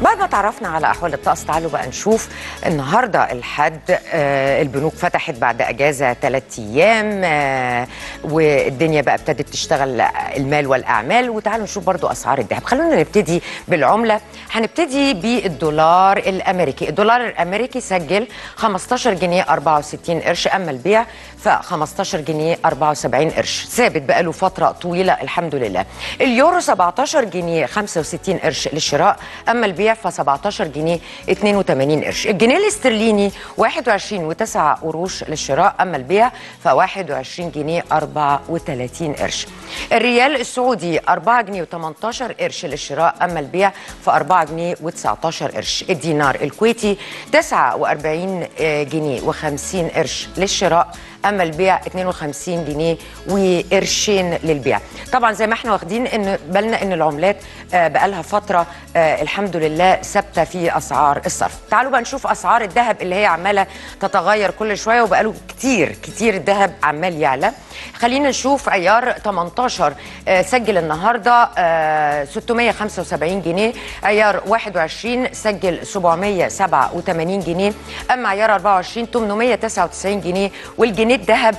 بعد ما تعرفنا على احوال الطقس تعالوا بقى نشوف النهارده الحد آه، البنوك فتحت بعد اجازه ثلاث ايام آه، والدنيا بقى ابتدت تشتغل المال والاعمال وتعالوا نشوف برضو اسعار الذهب خلونا نبتدي بالعمله هنبتدي بالدولار الامريكي الدولار الامريكي سجل 15 جنيه 64 قرش اما البيع ف 15 جنيه 74 قرش ثابت بقاله فتره طويله الحمد لله اليورو 17 جنيه 65 قرش للشراء اما البيع ف 17 جنيه 82 قرش الجنيه الاسترليني 21 و9 قروش للشراء اما البيع ف 21 جنيه 34 قرش الريال السعودي 4 جنيه و18 قرش للشراء اما البيع ف 4 جنيه و19 قرش الدينار الكويتي 49 جنيه و50 قرش للشراء اما البيع 52 جنيه وقرشين للبيع طبعا زي ما احنا واخدين ان بالنا ان العملات آه، بقالها فتره آه، الحمد لله ثابته في اسعار الصرف تعالوا بقى نشوف اسعار الذهب اللي هي عماله تتغير كل شويه وبقاله كتير كتير الذهب عمال يعلى خلينا نشوف عيار 18 آه، سجل النهارده آه، 675 جنيه عيار 21 سجل 787 جنيه اما عيار 24 899 جنيه والجنيه الذهب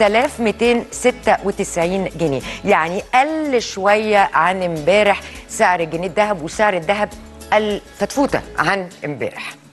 6296 جنيه يعني قل شويه عن امبارح سعر الجنيه الذهب وسعر الذهب قل فتفوته عن امبارح